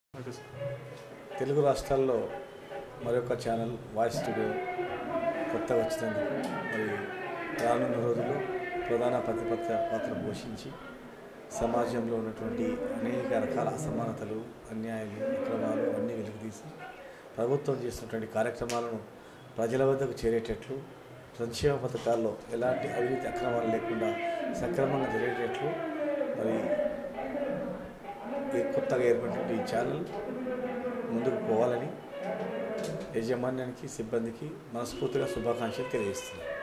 okay sir Telugu రాష్ట్రాల్లో మరొక channel voice studio కొత్తగా వచ్చినందుకు మరి రానున్న రోజుల్లో ప్రధాన ప్రతిపత్ర పాత్ర పోషించి సమాజంలో ఉన్నటువంటి అనేక రకాల అసమానతలు అన్యాయాలు అక్రమాలు అన్నీ వెలుగుతీసి ప్రభుత్వం చేస్తున్నటువంటి కార్యక్రమాలను ప్రజల వద్దకు చేరేటట్లు సంక్షేమ పథకాల్లో ఎలాంటి అవినీతి అక్రమాలు లేకుండా సక్రమంగా జరిగేటట్లు మరి ఈ కొత్తగా ఏర్పడినటువంటి ఈ ఛానల్ ముందుకు పోవాలని యాజమాన్యానికి సిబ్బందికి మనస్ఫూర్తిగా శుభాకాంక్షలు తెలియజేస్తున్నాను